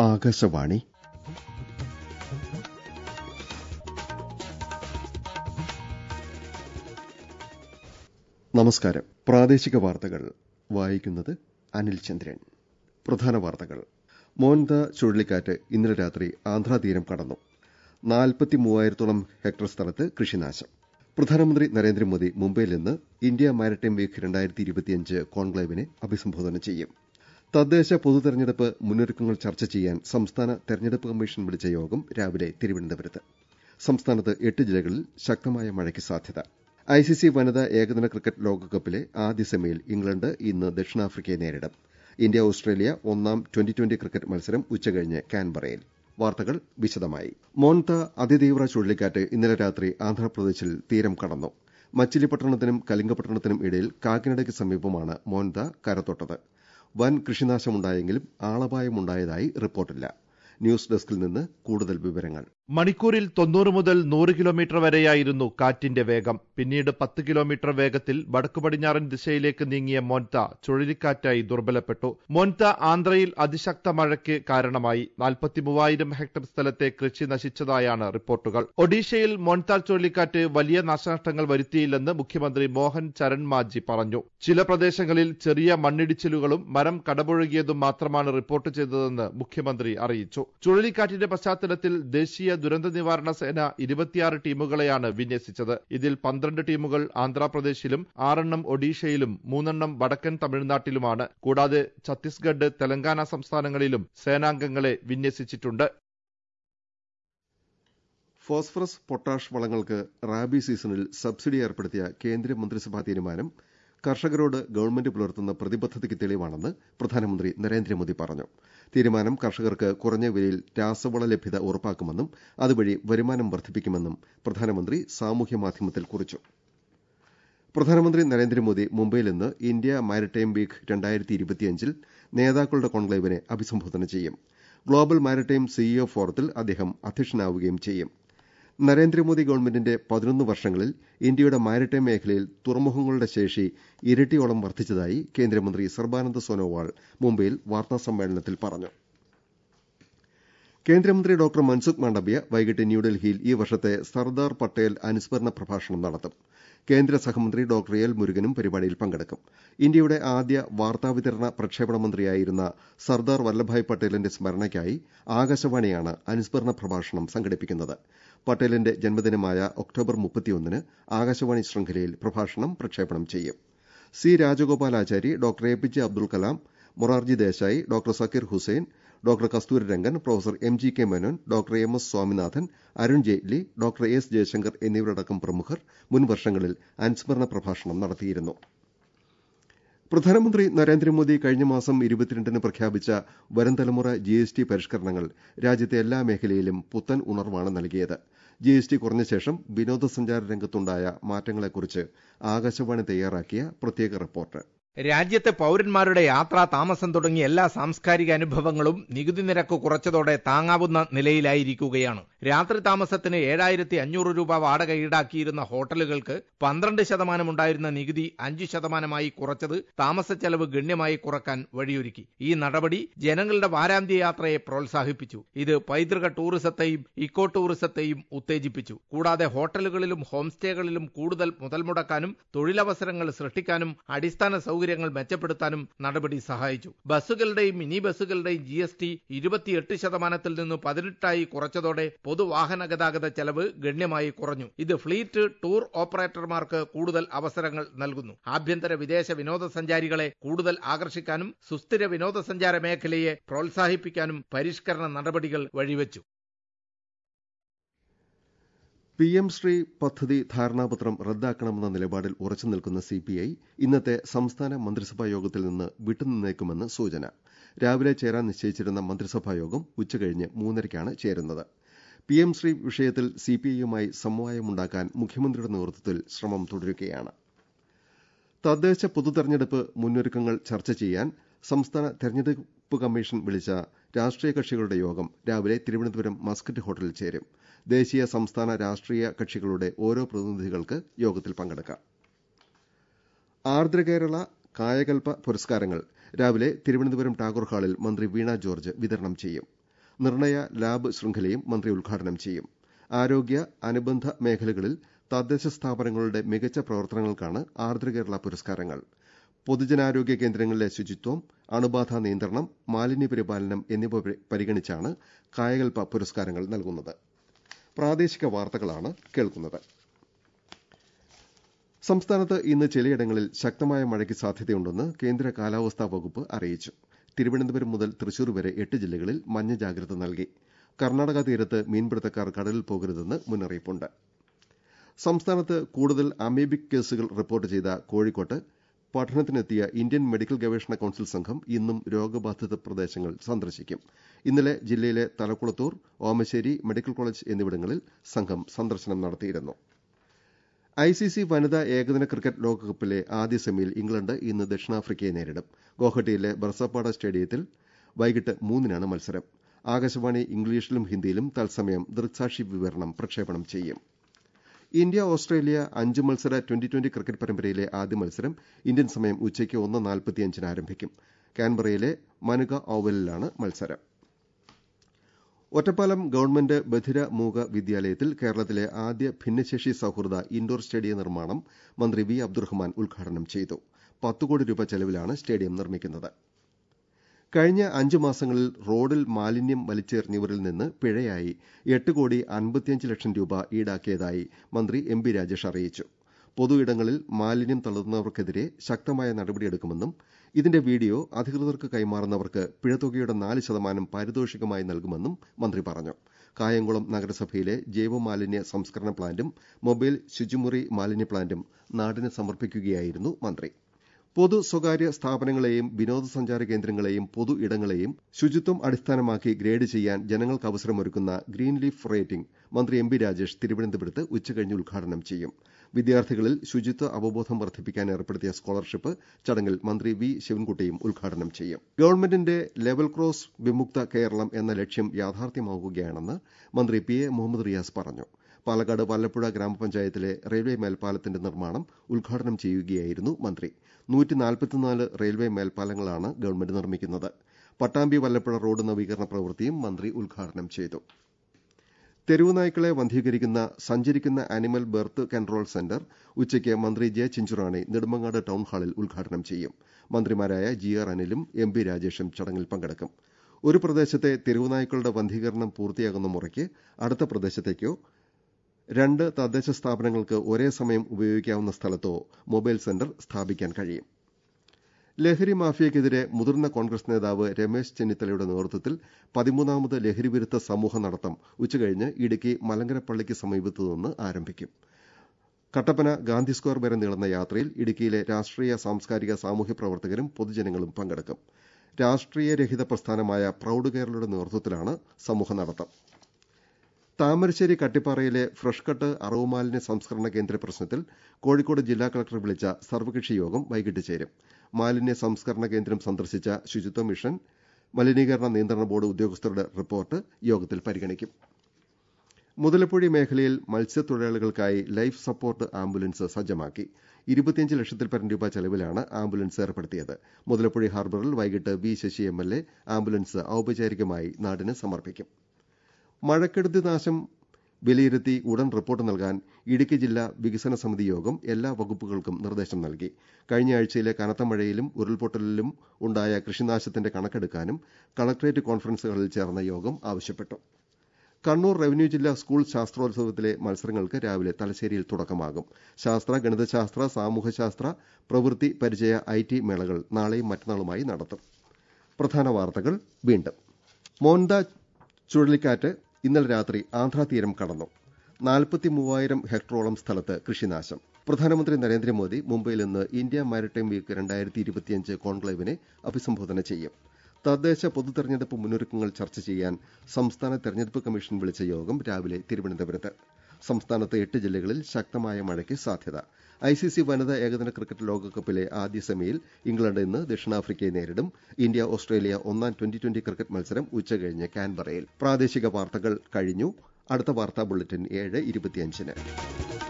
ആകാശവാണി നമസ്കാരം പ്രാദേശിക വാർത്തകൾ വായിക്കുന്നത് അനിൽ ചന്ദ്രൻ പ്രധാന വാർത്തകൾ മോൻത ചുഴലിക്കാറ്റ് ഇന്നലെ രാത്രി ആന്ധ്രാതീരം കടന്നു നാൽപ്പത്തി മൂവായിരത്തോളം ഹെക്ടർ സ്ഥലത്ത് കൃഷിനാശം പ്രധാനമന്ത്രി നരേന്ദ്രമോദി മുംബൈയിൽ നിന്ന് ഇന്ത്യ മാരിടൈം വീക്ക് രണ്ടായിരത്തി ഇരുപത്തിയഞ്ച് കോൺക്ലേവിനെ അഭിസംബോധന ചെയ്യും തദ്ദേശ പൊതുതെരഞ്ഞെടുപ്പ് മുന്നൊരുക്കങ്ങൾ ചർച്ച ചെയ്യാൻ സംസ്ഥാന തെരഞ്ഞെടുപ്പ് കമ്മീഷൻ വിളിച്ച യോഗം രാവിലെ തിരുവനന്തപുരത്ത് സംസ്ഥാനത്ത് എട്ട് ജില്ലകളിൽ ശക്തമായ മഴയ്ക്ക് സാധ്യത ഐസിസി വനിതാ ഏകദിന ക്രിക്കറ്റ് ലോകകപ്പിലെ ആദ്യ സെമിയിൽ ഇംഗ്ലണ്ട് ഇന്ന് ദക്ഷിണാഫ്രിക്കയെ നേരിടും ഇന്ത്യ ഓസ്ട്രേലിയ ഒന്നാം ട്വന്റി ട്വന്റി ക്രിക്കറ്റ് മത്സരം ഉച്ചകഴിഞ്ഞ് കാൻബറയിൽ വാർത്തകൾ വിശദമായി മോൺത അതിതീവ്ര ചുഴലിക്കാറ്റ് ഇന്നലെ രാത്രി ആന്ധ്രാപ്രദേശിൽ തീരം കടന്നു മച്ചിലിപട്ടണത്തിനും കലിംഗപട്ടണത്തിനും ഇടയിൽ കാക്കിനഡയ്ക്ക് സമീപമാണ് മോൻത കരതൊട്ടത് വൻ കൃഷിനാശമുണ്ടായെങ്കിലും ആളപായമുണ്ടായതായി റിപ്പോർട്ടില്ല ന്യൂസ് ഡെസ്കിൽ നിന്ന് കൂടുതൽ വിവരങ്ങൾ മണിക്കൂറിൽ തൊണ്ണൂറ് മുതൽ നൂറ് കിലോമീറ്റർ വരെയായിരുന്നു കാറ്റിന്റെ വേഗം പിന്നീട് പത്ത് കിലോമീറ്റർ വേഗത്തിൽ വടക്കു പടിഞ്ഞാറൻ ദിശയിലേക്ക് നീങ്ങിയ മോൻത ചുഴലിക്കാറ്റായി ദുർബലപ്പെട്ടു മോൻത ആന്ധ്രയിൽ അതിശക്ത മഴയ്ക്ക് കാരണമായി നാൽപ്പത്തിമൂവായിരം ഹെക്ടർ സ്ഥലത്തെ കൃഷി നശിച്ചതായാണ് റിപ്പോർട്ടുകൾ ഒഡീഷയിൽ മോൻത ചുഴലിക്കാറ്റ് വലിയ നാശനഷ്ടങ്ങൾ വരുത്തിയില്ലെന്ന് മുഖ്യമന്ത്രി മോഹൻ ചരൺ മാജി പറഞ്ഞു ചില പ്രദേശങ്ങളിൽ ചെറിയ മണ്ണിടിച്ചിലുകളും മരം കടപുഴകിയതും മാത്രമാണ് റിപ്പോർട്ട് ചെയ്തതെന്ന് മുഖ്യമന്ത്രി അറിയിച്ചു ചുഴലിക്കാറ്റിന്റെ പശ്ചാത്തലത്തിൽ ദേശീയ ദുരന്ത നിവാരണ സേന ഇരുപത്തിയാറ് ടീമുകളെയാണ് വിന്യസിച്ചത് ഇതിൽ പന്ത്രണ്ട് ടീമുകൾ ആന്ധ്രാപ്രദേശിലും ആറെണ്ണം ഒഡീഷയിലും മൂന്നെണ്ണം വടക്കൻ തമിഴ്നാട്ടിലുമാണ് കൂടാതെ ഛത്തീസ്ഗഡ് തെലങ്കാന സംസ്ഥാനങ്ങളിലും സേനാംഗങ്ങളെ വിന്യസിച്ചിട്ടുണ്ട് ഫോസ്ഫറസ് പൊട്ടാഷ് വളങ്ങൾക്ക് റാബി സീസണിൽ സബ്സിഡി ഏർപ്പെടുത്തിയ കേന്ദ്ര മന്ത്രിസഭാ തീരുമാനം കർഷകരോട് ഗവൺമെന്റ് പുലർത്തുന്ന പ്രതിബദ്ധതയ്ക്ക് തെളിവാണെന്ന് പ്രധാനമന്ത്രി നരേന്ദ്രമോദി പറഞ്ഞു തീരുമാനം കർഷകർക്ക് കുറഞ്ഞ വിലയിൽ രാസവള ലഭ്യത ഉറപ്പാക്കുമെന്നും അതുവഴി വരുമാനം വർദ്ധിപ്പിക്കുമെന്നും പ്രധാനമന്ത്രി സാമൂഹ്യ മാധ്യമത്തിൽ കുറിച്ചു പ്രധാനമന്ത്രി നരേന്ദ്രമോദി മുംബൈയിൽ നിന്ന് ഇന്ത്യ മാരിടൈം വീക്ക് രണ്ടായിരത്തി ഇരുപത്തിയഞ്ചിൽ നേതാക്കളുടെ കോൺക്ലേവിനെ അഭിസംബോധന ചെയ്യും ഗ്ലോബൽ മാരിടൈം സിഇഒ ഫോറത്തിൽ അദ്ദേഹം അധ്യക്ഷനാവുകയും ചെയ്യും നരേന്ദ്രമോദി ഗവൺമെന്റിന്റെ പതിനൊന്ന് വർഷങ്ങളിൽ ഇന്ത്യയുടെ മാരിടൈം മേഖലയിൽ തുറമുഖങ്ങളുടെ ശേഷി ഇരട്ടിയോളം വർദ്ധിച്ചതായി കേന്ദ്രമന്ത്രി സർബാനന്ദ സോനോവാൾ മുംബൈയിൽ വാർത്താസമ്മേളനത്തിൽ പറഞ്ഞു കേന്ദ്രമന്ത്രി ഡോക്ടർ മൻസുഖ് മാണ്ഡവ്യ വൈകിട്ട് ന്യൂഡൽഹിയിൽ ഈ വർഷത്തെ സർദാർ പട്ടേൽ അനുസ്മരണ പ്രഭാഷണം നടത്തും കേന്ദ്ര സഹമന്ത്രി ഡോക്ടർ എൽ മുരുകനും പരിപാടിയിൽ പങ്കെടുക്കും ഇന്ത്യയുടെ ആദ്യ വാർത്താവിതരണ പ്രക്ഷേപണ മന്ത്രിയായിരുന്ന സർദാർ വല്ലഭായ് പട്ടേലിന്റെ സ്മരണയ്ക്കായി ആകാശവാണിയാണ് അനുസ്മരണ പ്രഭാഷണം സംഘടിപ്പിക്കുന്നത് പട്ടേലിന്റെ ജന്മദിനമായ ഒക്ടോബർ മുപ്പത്തിയൊന്നിന് ആകാശവാണി ശൃംഖലയിൽ പ്രഭാഷണം പ്രക്ഷേപണം ചെയ്യും C Rajagopalachari doctor A P J Abdul Kalam Morarji Desai doctor Zakir Hussain doctor Kasturi Rangan professor M G K Menon doctor M S Swaminathan Arun Jaitley doctor S Jaishankar എന്നിവരടക്കം പ്രമുഖർ മുൻ വർഷങ്ങളിൽ അനുസ്മരണ പ്രഭാഷണം നടത്തിയിരുന്നു പ്രധാനമന്ത്രി നരേന്ദ്രമോദി കഴിഞ്ഞ മാസം ഇരുപത്തിരണ്ടിന് പ്രഖ്യാപിച്ച വരും തലമുറ ജിഎസ്ടി പരിഷ്കരണങ്ങൾ രാജ്യത്തെ എല്ലാ മേഖലയിലും പുത്തൻ ഉണർവാണ് നൽകിയത് ജിഎസ്ടി കുറഞ്ഞ ശേഷം വിനോദസഞ്ചാര രംഗത്തുണ്ടായ മാറ്റങ്ങളെക്കുറിച്ച് ആകാശവാണി തയ്യാറാക്കിയ പ്രത്യേക റിപ്പോർട്ട് രാജ്യത്തെ പൌരന്മാരുടെ യാത്രാ താമസം തുടങ്ങിയ എല്ലാ സാംസ്കാരിക അനുഭവങ്ങളും നികുതി നിരക്ക് കുറച്ചതോടെ താങ്ങാവുന്ന നിലയിലായിരിക്കുകയാണ് രാത്രി താമസത്തിന് ഏഴായിരത്തി അഞ്ഞൂറ് രൂപ വാടക ഈടാക്കിയിരുന്ന ഹോട്ടലുകൾക്ക് പന്ത്രണ്ട് ശതമാനം ഉണ്ടായിരുന്ന നികുതി അഞ്ച് ശതമാനമായി കുറച്ചത് താമസ ചെലവ് ഗണ്യമായി കുറക്കാൻ വഴിയൊരുക്കി ഈ നടപടി ജനങ്ങളുടെ വാരാന്ത്യ യാത്രയെ പ്രോത്സാഹിപ്പിച്ചു ഇത് പൈതൃക ടൂറിസത്തെയും ഇക്കോ ടൂറിസത്തെയും ഉത്തേജിപ്പിച്ചു കൂടാതെ ഹോട്ടലുകളിലും ഹോം സ്റ്റേകളിലും കൂടുതൽ മുതൽ മുടക്കാനും തൊഴിലവസരങ്ങൾ സൃഷ്ടിക്കാനും അടിസ്ഥാന സൗകര്യങ്ങൾ മെച്ചപ്പെടുത്താനും നടപടി സഹായിച്ചു ബസ്സുകളുടെയും മിനി ബസ്സുകളുടെയും ജി എസ് ടി ഇരുപത്തിയെട്ട് ശതമാനത്തിൽ നിന്ന് പതിനെട്ടായി കുറച്ചതോടെ പൊതുവാഹന ഗതാഗത ചെലവ് ഗണ്യമായി കുറഞ്ഞു ഇത് ഫ്ലീറ്റ് ടൂർ ഓപ്പറേറ്റർമാർക്ക് കൂടുതൽ അവസരങ്ങൾ നൽകുന്നു ആഭ്യന്തര വിദേശ വിനോദസഞ്ചാരികളെ കൂടുതൽ ആകർഷിക്കാനും സുസ്ഥിര വിനോദസഞ്ചാര മേഖലയെ പ്രോത്സാഹിപ്പിക്കാനും പരിഷ്കരണ നടപടികൾ വഴിവെച്ചു പി എം ശ്രീ പദ്ധതി ധാരണാപത്രം റദ്ദാക്കണമെന്ന നിലപാടിൽ ഉറച്ചു നിൽക്കുന്ന സിപിഐ ഇന്നത്തെ സംസ്ഥാന മന്ത്രിസഭാ യോഗത്തിൽ നിന്ന് വിട്ടുനിന്നേക്കുമെന്ന് സൂചന രാവിലെ ചേരാൻ നിശ്ചയിച്ചിരുന്ന മന്ത്രിസഭാ യോഗം ഉച്ചകഴിഞ്ഞ് മൂന്നരയ്ക്കാണ് ചേരുന്നത് പി എം ശ്രീ വിഷയത്തിൽ സിപിഐയുമായി സമവായമുണ്ടാക്കാൻ മുഖ്യമന്ത്രിയുടെ നേതൃത്വത്തിൽ ശ്രമം തുടരുകയാണ് തദ്ദേശ പൊതുതെരഞ്ഞെടുപ്പ് മുന്നൊരുക്കങ്ങൾ ചർച്ച ചെയ്യാൻ സംസ്ഥാന തെരഞ്ഞെടുപ്പ് കമ്മീഷൻ വിളിച്ച രാഷ്ട്രീയ കക്ഷികളുടെ യോഗം രാവിലെ തിരുവനന്തപുരം മസ്കറ്റ് ഹോട്ടലിൽ ചേരും ദേശീയ സംസ്ഥാന രാഷ്ട്രീയ കക്ഷികളുടെ ഓരോ പ്രതിനിധികൾക്ക് യോഗത്തിൽ പങ്കെടുക്കാം ആർദ്ര കേരള കായകൽപ്പ പുരസ്കാരങ്ങൾ രാവിലെ തിരുവനന്തപുരം ടാഗോർ ഹാളിൽ മന്ത്രി വീണ ജോർജ് വിതരണം ചെയ്യും നിർണയ ലാബ് ശൃംഖലയും മന്ത്രി ഉദ്ഘാടനം ചെയ്യും ആരോഗ്യ അനുബന്ധ മേഖലകളിൽ തദ്ദേശ സ്ഥാപനങ്ങളുടെ മികച്ച പ്രവർത്തനങ്ങൾക്കാണ് ആർദ്ര കേരള പുരസ്കാരങ്ങൾ പൊതുജനാരോഗ്യ കേന്ദ്രങ്ങളിലെ ശുചിത്വം അണുബാധ നിയന്ത്രണം മാലിന്യ പരിപാലനം എന്നിവ പരിഗണിച്ചാണ് കായകൽപ പുരസ്കാരങ്ങൾ നൽകുന്നത് പ്രാദേശിക വാർത്തകളാണ് കേൾക്കുന്നത് സംസ്ഥാനത്ത് ഇന്ന് ചിലയിടങ്ങളിൽ ശക്തമായ മഴയ്ക്ക് സാധ്യതയുണ്ടെന്ന് കേന്ദ്ര കാലാവസ്ഥാ വകുപ്പ് അറിയിച്ചു തിരുവനന്തപുരം മുതൽ തൃശൂർ വരെ എട്ട് ജില്ലകളിൽ മഞ്ഞ ജാഗ്രത നൽകി കർണാടക തീരത്ത് മീൻപിടുത്തക്കാർ കടലിൽ പോകരുതെന്ന് മുന്നറിയിപ്പുണ്ട് സംസ്ഥാനത്ത് കൂടുതൽ അമീബിക് കേസുകൾ റിപ്പോർട്ട് ചെയ്ത കോഴിക്കോട്ട് പഠനത്തിനെത്തിയ ഇന്ത്യൻ മെഡിക്കൽ ഗവേഷണ കൌൺസിൽ സംഘം ഇന്നും രോഗബാധിത പ്രദേശങ്ങൾ സന്ദർശിക്കും ഇന്നലെ ജില്ലയിലെ തലക്കുളത്തൂർ ഓമശ്ശേരി മെഡിക്കൽ കോളേജ് എന്നിവിടങ്ങളിൽ സംഘം സന്ദർശനം നടത്തിയിരുന്നു ഐസിസി വനിതാ ഏകദിന ക്രിക്കറ്റ് ലോകകപ്പിലെ ആദ്യ സെമിയിൽ ഇംഗ്ലണ്ട് ഇന്ന് ദക്ഷിണാഫ്രിക്കയെ നേരിടും ഗോഹട്ടിയിലെ ബർസപ്പാട സ്റ്റേഡിയത്തിൽ വൈകിട്ട് മൂന്നിനാണ് മത്സരം ആകാശവാണി ഇംഗ്ലീഷിലും ഹിന്ദിയിലും തത്സമയം ദൃക്സാക്ഷി വിവരണം പ്രക്ഷേപണം ചെയ്യും ഇന്ത്യ ഓസ്ട്രേലിയ അഞ്ച് മത്സര ട്വന്റി ട്വന്റി ക്രിക്കറ്റ് പരമ്പരയിലെ ആദ്യ മത്സരം ഇന്ത്യൻ സമയം ഉച്ചയ്ക്ക് ഒന്ന് നാൽപ്പത്തിയഞ്ചിന് ആരംഭിക്കും കാൻബറയിലെ മനുക ഓവലിലാണ് മത്സരം ഒറ്റപ്പാലം ഗവൺമെന്റ് ബധിര മൂക വിദ്യാലയത്തിൽ കേരളത്തിലെ ആദ്യ ഭിന്നശേഷി സൌഹൃദ ഇൻഡോർ സ്റ്റേഡിയം നിർമ്മാണം മന്ത്രി വി അബ്ദുറഹ്മാൻ ഉദ്ഘാടനം ചെയ്തു പത്ത് കോടി രൂപ ചെലവിലാണ് സ്റ്റേഡിയം നിർമ്മിക്കുന്നത് കഴിഞ്ഞ അഞ്ചു മാസങ്ങളിൽ റോഡിൽ മാലിന്യം വലിച്ചെറിഞ്ഞവരിൽ നിന്ന് പിഴയായി എട്ട് കോടി അൻപത്തിയഞ്ച് ലക്ഷം രൂപ ഈടാക്കിയതായി മന്ത്രി എം ബി രാജേഷ് അറിയിച്ചു പൊതു ഇടങ്ങളിൽ മാലിന്യം തള്ളുന്നവർക്കെതിരെ ശക്തമായ നടപടിയെടുക്കുമെന്നും ഇതിന്റെ വീഡിയോ അധികൃതർക്ക് കൈമാറുന്നവർക്ക് പിഴത്തുകയുടെ നാല് ശതമാനം പാരിതോഷികമായി നൽകുമെന്നും മന്ത്രി പറഞ്ഞു കായംകുളം നഗരസഭയിലെ ജൈവമാലിന്യ സംസ്കരണ പ്ലാന്റും മൊബൈൽ ശുചിമുറി മാലിന്യ പ്ലാന്റും നാടിന് സമർപ്പിക്കുകയായിരുന്നു മന്ത്രി പൊതു സ്വകാര്യ സ്ഥാപനങ്ങളെയും വിനോദസഞ്ചാര കേന്ദ്രങ്ങളെയും പൊതു ഇടങ്ങളെയും ശുചിത്വം അടിസ്ഥാനമാക്കി ഗ്രേഡ് ചെയ്യാൻ ജനങ്ങൾക്ക് അവസരമൊരുക്കുന്ന ഗ്രീൻ ലീഫ് റേറ്റിംഗ് മന്ത്രി എം ബി രാജേഷ് തിരുവനന്തപുരത്ത് ഉച്ചകഴിഞ്ഞ് ഉദ്ഘാടനം ചെയ്യും വിദ്യാർത്ഥികളിൽ ശുചിത്വ അവബോധം വർദ്ധിപ്പിക്കാൻ ഏർപ്പെടുത്തിയ സ്കോളർഷിപ്പ് ചടങ്ങിൽ മന്ത്രി വി ശിവൻകുട്ടിയും ഉദ്ഘാടനം ചെയ്യും ഗവൺമെന്റിന്റെ ലെവൽ ക്രോസ് വിമുക്ത കേരളം എന്ന ലക്ഷ്യം യാഥാർത്ഥ്യമാകുകയാണെന്ന് മന്ത്രി പി എ മുഹമ്മദ് റിയാസ് പറഞ്ഞു പാലക്കാട് വല്ലപ്പുഴ ഗ്രാമപഞ്ചായത്തിലെ റെയിൽവേ മേൽപ്പാലത്തിന്റെ നിർമ്മാണം ഉദ്ഘാടനം ചെയ്യുകയായിരുന്നു മന്ത്രി റെയിൽവേ മേൽപ്പാലങ്ങളാണ് ഗവൺമെന്റ് നിർമ്മിക്കുന്നത് പട്ടാമ്പി വല്ലപ്പുഴ റോഡ് നവീകരണ പ്രവൃത്തിയും മന്ത്രി ഉദ്ഘാടനം ചെയ്തു തെരുവുനായ്ക്കളെ വന്ധീകരിക്കുന്ന സഞ്ചരിക്കുന്ന ആനിമൽ ബർത്ത് കൺട്രോൾ സെന്റർ ഉച്ചയ്ക്ക് മന്ത്രി ജെ ചിഞ്ചുറാണി നെടുമങ്ങാട് ടൌൺ ഹാളിൽ ഉദ്ഘാടനം ചെയ്യും മന്ത്രിമാരായ ജി ആർ അനിലും എം ബി രാജേഷും ചടങ്ങിൽ പങ്കെടുക്കും ഒരു പ്രദേശത്തെ തെരുവുനായ്ക്കളുടെ വന്ധീകരണം പൂർത്തിയാകുന്ന മുറയ്ക്ക് അടുത്ത പ്രദേശത്തേക്കോ രണ്ട് തദ്ദേശ സ്ഥാപനങ്ങൾക്ക് ഒരേ സമയം ഉപയോഗിക്കാവുന്ന സ്ഥലത്തോ മൊബൈൽ സെന്റർ സ്ഥാപിക്കാൻ കഴിയും ലഹരി മാഫിയയ്ക്കെതിരെ മുതിർന്ന കോൺഗ്രസ് നേതാവ് രമേശ് ചെന്നിത്തലയുടെ നേതൃത്വത്തിൽ പതിമൂന്നാമത് ലഹരി വിരുദ്ധ സമൂഹ നടത്തം ഉച്ചകഴിഞ്ഞ് ഇടുക്കി മലങ്കര പള്ളിക്ക് സമീപത്തു നിന്ന് ആരംഭിക്കും കട്ടപ്പന ഗാന്ധി സ്ക്വയർ വരെ നീളുന്ന യാത്രയിൽ ഇടുക്കിയിലെ രാഷ്ട്രീയ സാംസ്കാരിക സാമൂഹ്യ പ്രവർത്തകരും പൊതുജനങ്ങളും പങ്കെടുക്കും രാഷ്ട്രീയരഹിത പ്രസ്ഥാനമായ പ്രൌഡ് കേരളയുടെ നേതൃത്വത്തിലാണ് സമൂഹ നടത്തം താമരശ്ശേരി കട്ടിപ്പാറയിലെ ഫ്രഷ് കട്ട് അറവുമാലിന്യ സംസ്കരണ കേന്ദ്ര പ്രശ്നത്തിൽ കോഴിക്കോട് ജില്ലാ കളക്ടർ വിളിച്ച സർവകക്ഷി യോഗം വൈകിട്ട് ചേരും മാലിന്യ സംസ്കരണ കേന്ദ്രം സന്ദർശിച്ച ശുചിത്വ മിഷൻ മലിനീകരണ നിയന്ത്രണ ബോർഡ് ഉദ്യോഗസ്ഥരുടെ റിപ്പോർട്ട് യോഗത്തിൽ പരിഗണിക്കും മുതലപ്പുഴി മേഖലയിൽ മത്സ്യത്തൊഴിലാളികൾക്കായി ലൈഫ് സപ്പോർട്ട് ആംബുലൻസ് സജ്ജമാക്കി ഇരുപത്തിയഞ്ച് ലക്ഷത്തിൽ പരം രൂപ ചെലവിലാണ് ആംബുലൻസ് ഏർപ്പെടുത്തിയത് മുതലപ്പുഴി ഹാർബറിൽ വൈകിട്ട് V Sasi M L A ambulance ഔപചാരികമായി നാടിന് സമർപ്പിക്കും മഴക്കെടുതി നാശം വിലയിരുത്തി ഉടൻ റിപ്പോർട്ട് നൽകാൻ ഇടുക്കി ജില്ലാ വികസന സമിതി യോഗം എല്ലാ വകുപ്പുകൾക്കും നിർദ്ദേശം നൽകി കഴിഞ്ഞ ആഴ്ചയിലെ കനത്ത മഴയിലും ഉരുൾപൊട്ടലിലും ഉണ്ടായ കൃഷിനാശത്തിന്റെ കണക്കെടുക്കാനും കളക്ടറേറ്റ് കോൺഫറൻസ് ഹാളിൽ ചേർന്ന യോഗം ആവശ്യപ്പെട്ടു കണ്ണൂർ റവന്യൂ ജില്ലാ സ്കൂൾ ശാസ്ത്രോത്സവത്തിലെ മത്സരങ്ങൾക്ക് രാവിലെ തലശ്ശേരിയിൽ തുടക്കമാകും ശാസ്ത്ര ഗണിതശാസ്ത്ര സാമൂഹ്യശാസ്ത്ര പ്രവൃത്തി പരിചയ ഐ ടി മേളകൾ നാളെയും മറ്റന്നാളുമായി നടത്തും പ്രധാന വാർത്തകൾ വീണ്ടും മോന്ത ചുഴലിക്കാറ്റ് ഇന്നലെ രാത്രി ആന്ധ്രാതീരം കടന്നു നാൽപ്പത്തി മൂവായിരം ഹെക്ടറോളം സ്ഥലത്ത് കൃഷിനാശം പ്രധാനമന്ത്രി നരേന്ദ്രമോദി മുംബൈയിൽ നിന്ന് ഇന്ത്യ മാരിടൈം വീക്ക് രണ്ടായിരത്തി ഇരുപത്തിയഞ്ച് കോൺക്ലേവിനെ അഭിസംബോധന ചെയ്യും തദ്ദേശ പൊതുതെരഞ്ഞെടുപ്പ് മുന്നൊരുക്കങ്ങൾ ചർച്ച ചെയ്യാൻ സംസ്ഥാന തെരഞ്ഞെടുപ്പ് കമ്മീഷൻ വിളിച്ച യോഗം രാവിലെ തിരുവനന്തപുരത്ത് സംസ്ഥാനത്ത് എട്ട് ജില്ലകളിൽ ശക്തമായ മഴയ്ക്ക് സാധ്യത ഐസിസി വനിതാ ഏകദിന ക്രിക്കറ്റ് ലോകകപ്പിലെ ആദ്യ സെമിയിൽ ഇംഗ്ലണ്ട് ഇന്ന് ദക്ഷിണാഫ്രിക്കയെ നേരിടും ഇന്ത്യ ഓസ്ട്രേലിയ ഒന്നാം ട്വന്റി ട്വന്റി ക്രിക്കറ്റ് മത്സരം ഉച്ചകഴിഞ്ഞ് കാൻബറയിൽ പ്രാദേശിക വാർത്തകൾ കഴിഞ്ഞു അടുത്ത വാർത്താ ബുള്ളറ്റിൻ ഏഴ് ഇരുപത്തിയഞ്ചിന്